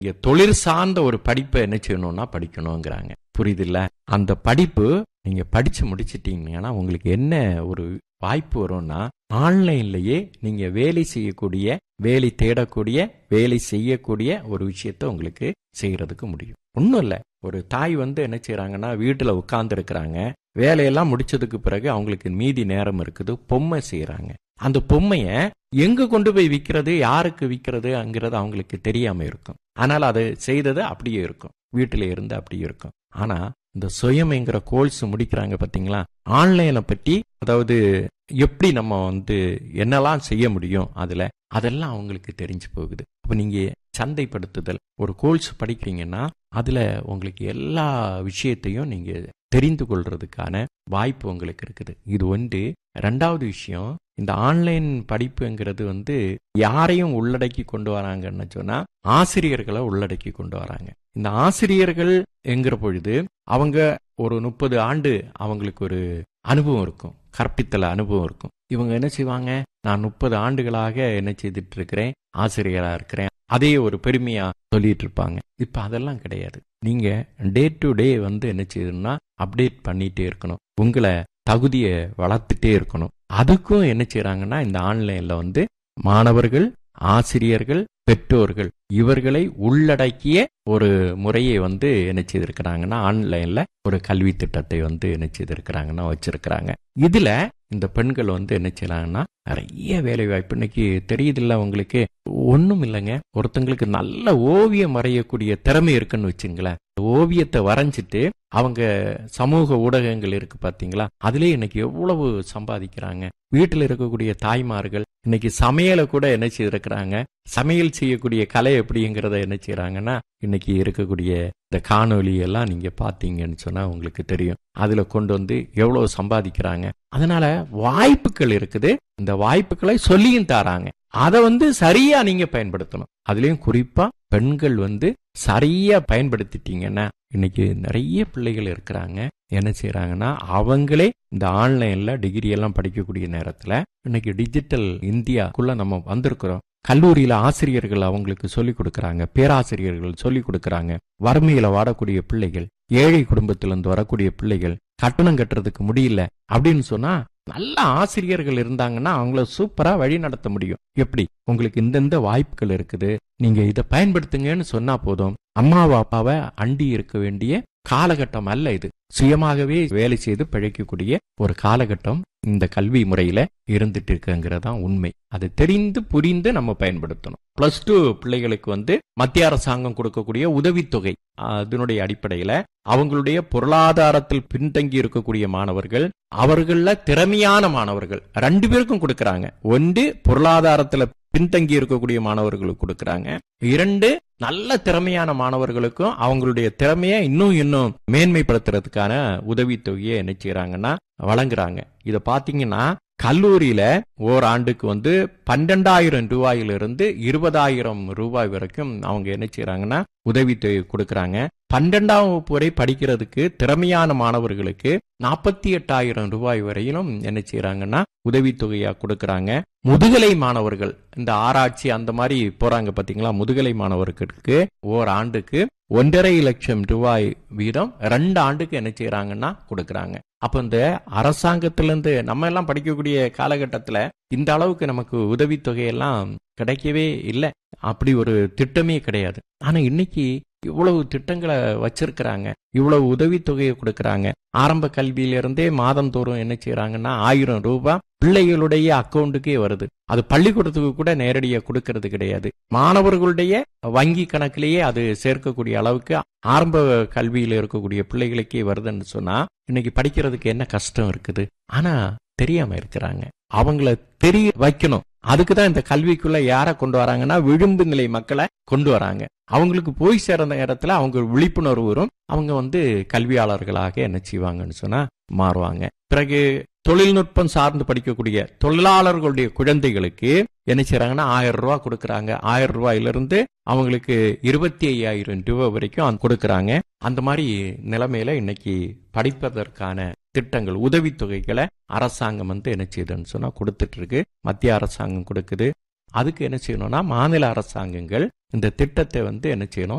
இங்க தொழில் சார்ந்த ஒரு படிப்பை என்ன செய்யணும்னா படிக்கணுங்கிறாங்க புரியுதுல்ல அந்த படிப்பு நீங்க படிச்சு முடிச்சிட்டீங்கன்னா உங்களுக்கு என்ன ஒரு வாய்ப்பு வரும்னா ஆன்லைன்லயே நீங்க வேலை செய்யக்கூடிய வேலை தேடக்கூடிய வேலை செய்யக்கூடிய ஒரு விஷயத்த உங்களுக்கு செய்யறதுக்கு முடியும் ஒன்றும் இல்லை ஒரு தாய் வந்து என்ன செய்றாங்கன்னா வீட்டில் உட்கார்ந்து இருக்கிறாங்க வேலையெல்லாம் முடிச்சதுக்கு பிறகு அவங்களுக்கு மீதி நேரம் இருக்குது பொம்மை செய்யறாங்க அந்த பொம்மைய எங்க கொண்டு போய் விற்கிறது யாருக்கு விற்கிறதுங்கிறது அவங்களுக்கு தெரியாம இருக்கும் ஆனால் அது செய்தது அப்படியே இருக்கும் வீட்டில இருந்து அப்படியே இருக்கும் ஆனா இந்த சுயம்ங்கிற கோர்ஸ் முடிக்கிறாங்க பாத்தீங்களா ஆன்லைனை பற்றி அதாவது எப்படி நம்ம வந்து என்னெல்லாம் செய்ய முடியும் அதுல அதெல்லாம் அவங்களுக்கு தெரிஞ்சு போகுது அப்ப நீங்க சந்தைப்படுத்துதல் ஒரு கோர்ஸ் படிக்கிறீங்கன்னா அதுல உங்களுக்கு எல்லா விஷயத்தையும் நீங்க தெரிந்து கொள்றதுக்கான வாய்ப்பு உங்களுக்கு இருக்குது இது ஒன்று ரெண்டாவது விஷயம் இந்த ஆன்லைன் படிப்புங்கிறது வந்து யாரையும் உள்ளடக்கி கொண்டு வராங்கன்னு சொன்னா ஆசிரியர்களை உள்ளடக்கி கொண்டு வராங்க இந்த ஆசிரியர்கள் என்கிற பொழுது அவங்க ஒரு முப்பது ஆண்டு அவங்களுக்கு ஒரு அனுபவம் இருக்கும் கற்பித்தல அனுபவம் இருக்கும் இவங்க என்ன செய்வாங்க நான் முப்பது ஆண்டுகளாக என்ன செய்துட்டு இருக்கிறேன் ஆசிரியரா இருக்கிறேன் அதே ஒரு பெருமையா சொல்லிட்டு இருப்பாங்க இப்ப அதெல்லாம் கிடையாது நீங்க டே டு டே வந்து என்ன செய்யணும்னா அப்டேட் பண்ணிட்டே இருக்கணும் உங்களை தகுதியை வளர்த்துட்டே இருக்கணும் அதுக்கும் என்ன செய்யறாங்கன்னா இந்த ஆன்லைன்ல வந்து மாணவர்கள் ஆசிரியர்கள் பெற்றோர்கள் இவர்களை உள்ளடக்கிய ஒரு முறையை வந்து என்ன செய்திருக்கிறாங்கன்னா ஆன்லைன்ல ஒரு கல்வி திட்டத்தை வந்து என்ன செய்திருக்கிறாங்கன்னா வச்சிருக்கிறாங்க இதுல இந்த பெண்கள் வந்து என்ன செய்யறாங்கன்னா நிறைய வேலை வாய்ப்பு இன்னைக்கு தெரியுதில்ல உங்களுக்கு ஒண்ணும் இல்லைங்க ஒருத்தங்களுக்கு நல்ல ஓவியம் வரையக்கூடிய திறமை இருக்குன்னு வச்சுங்களேன் ஓவியத்தை வரைஞ்சிட்டு அவங்க சமூக ஊடகங்கள் இருக்கு பாத்தீங்களா அதுலயே இன்னைக்கு எவ்வளவு சம்பாதிக்கிறாங்க வீட்டில் இருக்கக்கூடிய தாய்மார்கள் இன்னைக்கு சமையலை கூட என்ன செய்திருக்கிறாங்க சமையல் செய்யக்கூடிய கலை எப்படிங்கிறத என்ன செய்யறாங்கன்னா இன்னைக்கு இருக்கக்கூடிய இந்த காணொலி எல்லாம் நீங்க பாத்தீங்கன்னு சொன்னா உங்களுக்கு தெரியும் அதுல கொண்டு வந்து எவ்வளவு சம்பாதிக்கிறாங்க அதனால வாய்ப்புகள் இருக்குது இந்த வாய்ப்புகளை சொல்லியும் தராங்க அதை வந்து சரியா நீங்க பயன்படுத்தணும் அதுலயும் குறிப்பா பெண்கள் வந்து சரியா பயன்படுத்திட்டீங்கன்னா இன்னைக்கு நிறைய பிள்ளைகள் இருக்கிறாங்க என்ன செய்யறாங்கன்னா அவங்களே இந்த ஆன்லைன்ல டிகிரி எல்லாம் படிக்கக்கூடிய நேரத்துல இன்னைக்கு டிஜிட்டல் இந்தியாக்குள்ள நம்ம வந்திருக்கிறோம் கல்லூரியில ஆசிரியர்கள் அவங்களுக்கு சொல்லிக் கொடுக்கறாங்க பேராசிரியர்கள் சொல்லிக் கொடுக்கறாங்க வறுமையில வாடக்கூடிய பிள்ளைகள் ஏழை குடும்பத்திலிருந்து வரக்கூடிய பிள்ளைகள் கட்டணம் கட்டுறதுக்கு முடியல அப்படின்னு சொன்னா நல்ல ஆசிரியர்கள் இருந்தாங்கன்னா அவங்கள சூப்பரா வழி நடத்த முடியும் எப்படி உங்களுக்கு இந்தந்த வாய்ப்புகள் இருக்குது நீங்க இதை பயன்படுத்துங்கன்னு சொன்னா போதும் அம்மாவை அப்பாவை அண்டி இருக்க வேண்டிய காலகட்டம் அல்ல இது சுயமாகவே வேலை செய்து பிழைக்கக்கூடிய ஒரு காலகட்டம் இந்த கல்வி முறையில இருந்துட்டு இருக்குங்கிறதான் உண்மை அது தெரிந்து புரிந்து நம்ம பயன்படுத்தணும் பிளஸ் டூ பிள்ளைகளுக்கு வந்து மத்திய அரசாங்கம் கொடுக்கக்கூடிய உதவித்தொகை அதனுடைய அடிப்படையில அவங்களுடைய பொருளாதாரத்தில் பின்தங்கி இருக்கக்கூடிய மாணவர்கள் அவர்கள திறமையான மாணவர்கள் ரெண்டு பேருக்கும் கொடுக்கறாங்க ஒன்று பொருளாதாரத்துல பின்தங்கி இருக்கக்கூடிய மாணவர்களுக்கு கொடுக்கறாங்க இரண்டு நல்ல திறமையான மாணவர்களுக்கும் அவங்களுடைய திறமையை இன்னும் இன்னும் மேன்மைப்படுத்துறதுக்கான உதவித்தொகையை என்ன செய்யறாங்கன்னா வழங்குறாங்க இத பாத்தீங்கன்னா கல்லூரியில ஓராண்டுக்கு வந்து பன்னெண்டாயிரம் ரூபாயிலிருந்து இருபதாயிரம் ரூபாய் வரைக்கும் அவங்க என்ன செய்யறாங்கன்னா உதவித்தொகை கொடுக்கறாங்க பன்னெண்டாம் வகுப்பு வரை படிக்கிறதுக்கு திறமையான மாணவர்களுக்கு நாற்பத்தி எட்டாயிரம் ரூபாய் வரையிலும் என்ன செய்யறாங்கன்னா உதவித்தொகையா கொடுக்கறாங்க முதுகலை மாணவர்கள் இந்த ஆராய்ச்சி அந்த மாதிரி போறாங்க பாத்தீங்களா முதுகலை மாணவர்களுக்கு ஓர் ஆண்டுக்கு ஒன்றரை லட்சம் ரூபாய் வீதம் ரெண்டு ஆண்டுக்கு என்ன செய்யறாங்கன்னா கொடுக்கறாங்க அப்ப இந்த அரசாங்கத்திலிருந்து நம்ம எல்லாம் படிக்கக்கூடிய காலகட்டத்துல இந்த அளவுக்கு நமக்கு உதவித்தொகையெல்லாம் கிடைக்கவே இல்லை அப்படி ஒரு திட்டமே கிடையாது ஆனா இன்னைக்கு இவ்வளவு திட்டங்களை வச்சிருக்கிறாங்க இவ்வளவு உதவித்தொகையை கொடுக்கறாங்க ஆரம்ப கல்வியிலிருந்தே மாதந்தோறும் என்ன செய்யறாங்கன்னா ஆயிரம் ரூபாய் பிள்ளைகளுடைய அக்கௌண்ட்டுக்கே வருது அது பள்ளிக்கூடத்துக்கு கூட நேரடியா கொடுக்கறது கிடையாது மாணவர்களுடைய வங்கி கணக்கிலேயே அது சேர்க்கக்கூடிய அளவுக்கு ஆரம்ப கல்வியில இருக்கக்கூடிய பிள்ளைகளுக்கே வருதுன்னு சொன்னா இன்னைக்கு படிக்கிறதுக்கு என்ன கஷ்டம் இருக்குது ஆனா தெரியாம இருக்கிறாங்க அவங்கள தெரிய வைக்கணும் அதுக்கு தான் இந்த கல்விக்குள்ள யாரை கொண்டு வராங்கன்னா விளிம்பு நிலை மக்களை கொண்டு வராங்க அவங்களுக்கு போய் சேர்ந்த இடத்துல அவங்க விழிப்புணர்வு வரும் அவங்க வந்து கல்வியாளர்களாக என்ன செய்வாங்கன்னு சொன்னா மாறுவாங்க பிறகு தொழில்நுட்பம் சார்ந்து படிக்கக்கூடிய தொழிலாளர்களுடைய குழந்தைகளுக்கு என்ன செய்யறாங்கன்னா ஆயிரம் ரூபாய் கொடுக்கறாங்க ஆயிரம் ரூபாயிலிருந்து அவங்களுக்கு இருபத்தி ஐயாயிரம் ரூபாய் வரைக்கும் கொடுக்கறாங்க அந்த மாதிரி நிலைமையில இன்னைக்கு படிப்பதற்கான திட்டங்கள் உதவித்தொகைகளை அரசாங்கம் வந்து என்ன செய்யுதுன்னு சொன்னா கொடுத்துட்டு இருக்கு மத்திய அரசாங்கம் கொடுக்குது அதுக்கு என்ன செய்யணும்னா மாநில அரசாங்கங்கள் இந்த திட்டத்தை வந்து என்ன செய்யணும்